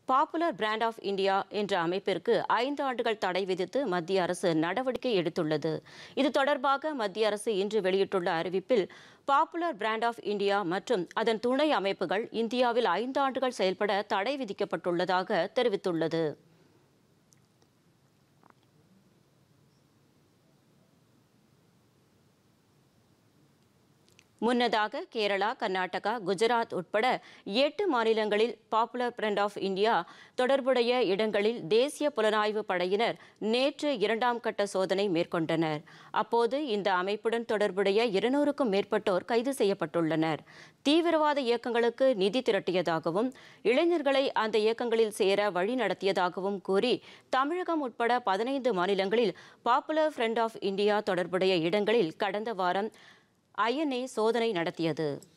popular brand of India என்ற அமைப்பிற்கு ஐந்து ஆண்டுகள் தடை விதித்து மத்திய அரசு நடவடிக்கை எடுத்துள்ளது இது தொடர்பாக மத்திய அரசு இன்று வெளியிட்டுள்ள அறிவிப்பில் பாப்புலர் பிராண்ட் ஆஃப் இந்தியா மற்றும் அதன் துணை அமைப்புகள் இந்தியாவில் ஐந்து ஆண்டுகள் செயல்பட தடை விதிக்கப்பட்டுள்ளதாக தெரிவித்துள்ளது முன்னதாக கேரளா கர்நாடகா குஜராத் உட்பட எட்டு மாநிலங்களில் பாப்புலர் பிரண்ட் ஆஃப் இந்தியா தொடர்புடைய இடங்களில் தேசிய புலனாய்வு படையினர் நேற்று இரண்டாம் கட்ட சோதனை மேற்கொண்டனர் அப்போது இந்த அமைப்புடன் தொடர்புடைய இருநூறுக்கும் மேற்பட்டோர் கைது செய்யப்பட்டுள்ளனர் தீவிரவாத இயக்கங்களுக்கு நிதி திரட்டியதாகவும் இளைஞர்களை அந்த இயக்கங்களில் சேர வழி நடத்தியதாகவும் கூறி தமிழகம் உட்பட பதினைந்து மாநிலங்களில் பாப்புலர் ஃப்ரண்ட் ஆஃப் இந்தியா தொடர்புடைய இடங்களில் கடந்த வாரம் ஐஎன்ஏ சோதனை நடத்தியது